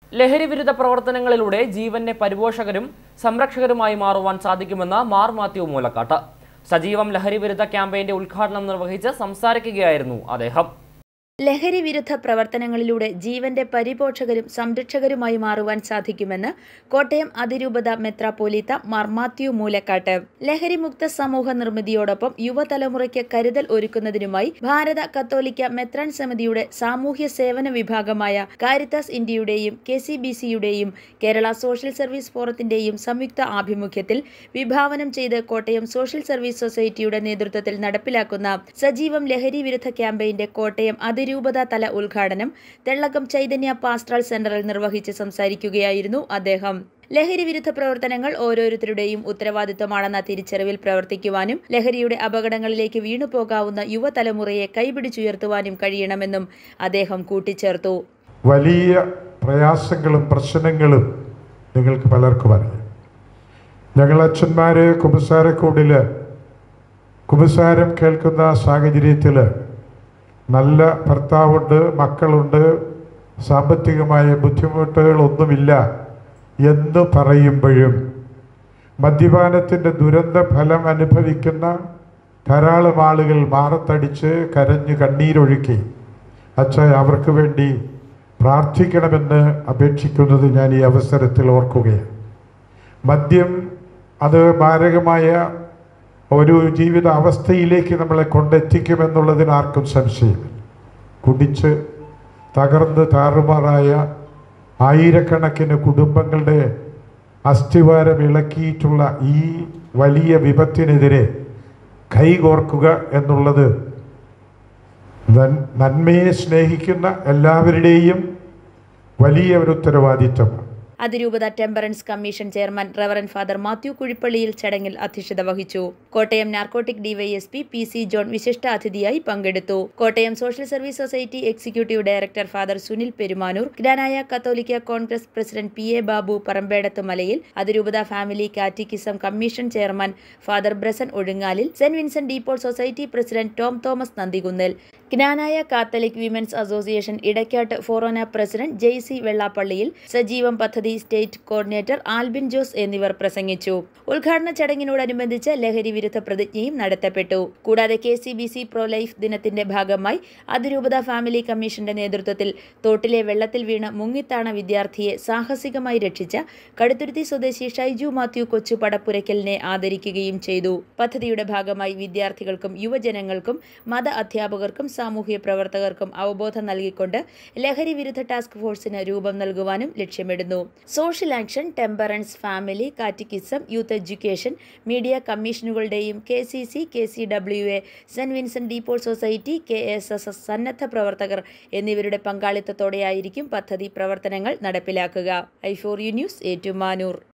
ലഹരി വിരുദ്ധ പ്രവർത്തനങ്ങളിലൂടെ ജീവന്റെ പരിപോഷകരും സംരക്ഷകരുമായി മാറുവാൻ സാധിക്കുമെന്ന് മാർ മാത്യു മൂലക്കാട്ട് സജീവം ലഹരി വിരുദ്ധ ക്യാമ്പയിന്റെ ഉദ്ഘാടനം നിർവഹിച്ച് സംസാരിക്കുകയായിരുന്നു അദ്ദേഹം ലഹരി വിരുദ്ധ പ്രവർത്തനങ്ങളിലൂടെ ജീവന്റെ പരിപോഷകരും സംരക്ഷകരുമായി മാറുവാൻ സാധിക്കുമെന്ന് കോട്ടയം അതിരൂപത മെത്രാപ്പോലീത്ത മാർ മാത്യു മൂലക്കാട്ട് ലഹരിമുക്ത സമൂഹ നിർമ്മിതിയോടൊപ്പം യുവതലമുറയ്ക്ക് കരുതൽ ഒരുക്കുന്നതിനുമായി ഭാരത കത്തോലിക്ക മെത്രാൻ സമിതിയുടെ സാമൂഹ്യ സേവന വിഭാഗമായ കാരിത്താസ് ഇന്ത്യയുടെയും കെ സി ബി സിയുടെയും കേരള സോഷ്യൽ സർവീസ് ഫോറത്തിന്റെയും സംയുക്ത ആഭിമുഖ്യത്തിൽ വിഭാവനം ചെയ്ത് കോട്ടയം സോഷ്യൽ സർവീസ് സൊസൈറ്റിയുടെ നേതൃത്വത്തിൽ നടപ്പിലാക്കുന്ന സജീവം ലഹരി വിരുദ്ധ ക്യാമ്പയിന്റെ കോട്ടയം അതിരൂപത തല ഉദ്ഘാടനം തെള്ളകം ചൈതന്യ പാസ്ട്രൽ സെന്ററിൽ നിർവഹിച്ച് സംസാരിക്കുകയായിരുന്നു അദ്ദേഹം ലഹരി വിരുദ്ധ പ്രവർത്തനങ്ങൾ ഓരോരുത്തരുടെയും ഉത്തരവാദിത്തമാണെന്ന തിരിച്ചറിവിൽ പ്രവർത്തിക്കുവാനും ലഹരിയുടെ അപകടങ്ങളിലേക്ക് വീണുപോകാവുന്ന യുവതലമുറയെ കൈപിടിച്ചുയർത്തുവാനും കഴിയണമെന്നും അദ്ദേഹം കൂട്ടിച്ചേർത്തു വലിയ പ്രയാസങ്ങളും പ്രശ്നങ്ങളും നിങ്ങൾക്ക് പലർക്കും അറിയാം ഞങ്ങൾ അച്ഛന്മാർ കുമ്പസാരക്കൂടിൽ കുമ്പസാരം കേൾക്കുന്ന സാഹചര്യത്തിൽ നല്ല ഭർത്താവുണ്ട് മക്കളുണ്ട് സാമ്പത്തികമായ ബുദ്ധിമുട്ടുകളൊന്നുമില്ല എന്ന് പറയുമ്പോഴും മദ്യപാനത്തിൻ്റെ ദുരന്ത ഫലം അനുഭവിക്കുന്ന ധാരാളം ആളുകൾ മാറത്തടിച്ച് കരഞ്ഞ് കണ്ണീരൊഴുക്കി അച്ഛ അവർക്ക് വേണ്ടി പ്രാർത്ഥിക്കണമെന്ന് അപേക്ഷിക്കുന്നത് ഞാൻ ഈ അവസരത്തിൽ ഓർക്കുകയാണ് മദ്യം അത് മാരകമായ ഒരു ജീവിത അവസ്ഥയിലേക്ക് നമ്മളെ കൊണ്ടെത്തിക്കുമെന്നുള്ളതിന് ആർക്കും സംശയമില്ല കുടിച്ച് തകർന്ന് താറുമാറായ ആയിരക്കണക്കിന് കുടുംബങ്ങളുടെ അസ്ഥിവാരം ഇളക്കിയിട്ടുള്ള ഈ വലിയ വിപത്തിനെതിരെ കൈകോർക്കുക എന്നുള്ളത് നൻ- നന്മയെ സ്നേഹിക്കുന്ന എല്ലാവരുടെയും വലിയ ഒരു ഉത്തരവാദിത്തമാണ് അതിരൂപത temperance commission chairman reverend father Mathew Kuzhippallil ചടങ്ങിൽ അധ്യക്ഷത വഹിച്ചു Kottayam narcotic DySP P C John വിശിഷ്ട അതിഥിയായി പങ്കെടുത്തു Kottayam social service society executive director father Sunil Perumanoor ഗ്രാനായ കത്തോലിക്ക congress president P A Babu Parambedath Malayil അതിരൂപത family catechism commission chairman father ബ്രസൻ Ozhungalil saint Vincent de Paul society president Tom Thomas Nandikunnel Knanaya Catholic women's association Edakkat forane president Jaicy Vellappallil സജീവം പദ്ധതി state coordinator Albin Jose എന്നിവർ പ്രസംഗിച്ചു ഉദ്ഘാടന ചടങ്ങിനോടനുബന്ധിച്ച് ലഹരി വിരുദ്ധ പ്രതിജ്ഞയും നടത്തപ്പെട്ടു കൂടാതെ K C B C pro life ദിനത്തിന്റെ ഭാഗമായി അതിരൂപത ഫാമിലി കമ്മീഷന്റെ നേതൃത്വത്തിൽ തോട്ടിലെ വെള്ളത്തിൽ വീണ് മുങ്ങിത്താണ വിദ്യാർത്ഥിയെ സാഹസികമായി രക്ഷിച്ച കടുത്തുരുത്തി സ്വദേശി ഷൈജു മാത്യു കൊച്ചു പടപ്പുരയ്ക്കലിനെ ആദരിക്കുകയും ചെയ്തു പദ്ധതിയുടെ ഭാഗമായി വിദ്യാർത്ഥികൾക്കും യുവജനങ്ങൾക്കും മത അധ്യാപകർക്കും സാമൂഹ്യ പ്രവർത്തകർക്കും അവബോധം നൽകിക്കൊണ്ട് ലഹരി വിരുദ്ധ ടാസ്ക് ഫോഴ്സിന് രൂപം നൽകുവാനും ലക്ഷ്യമിടുന്നു social action temperance family catechism youth education media കമ്മീഷനുകളുടെയും K C C K C W A saint Vincent de Paul society K S S S സന്നദ്ധ പ്രവർത്തകർ എന്നിവരുടെ പങ്കാളിത്തത്തോടെയായിരിക്കും പദ്ധതി പ്രവർത്തനങ്ങൾ നടപ്പിലാക്കുക I four U news Ettumanoor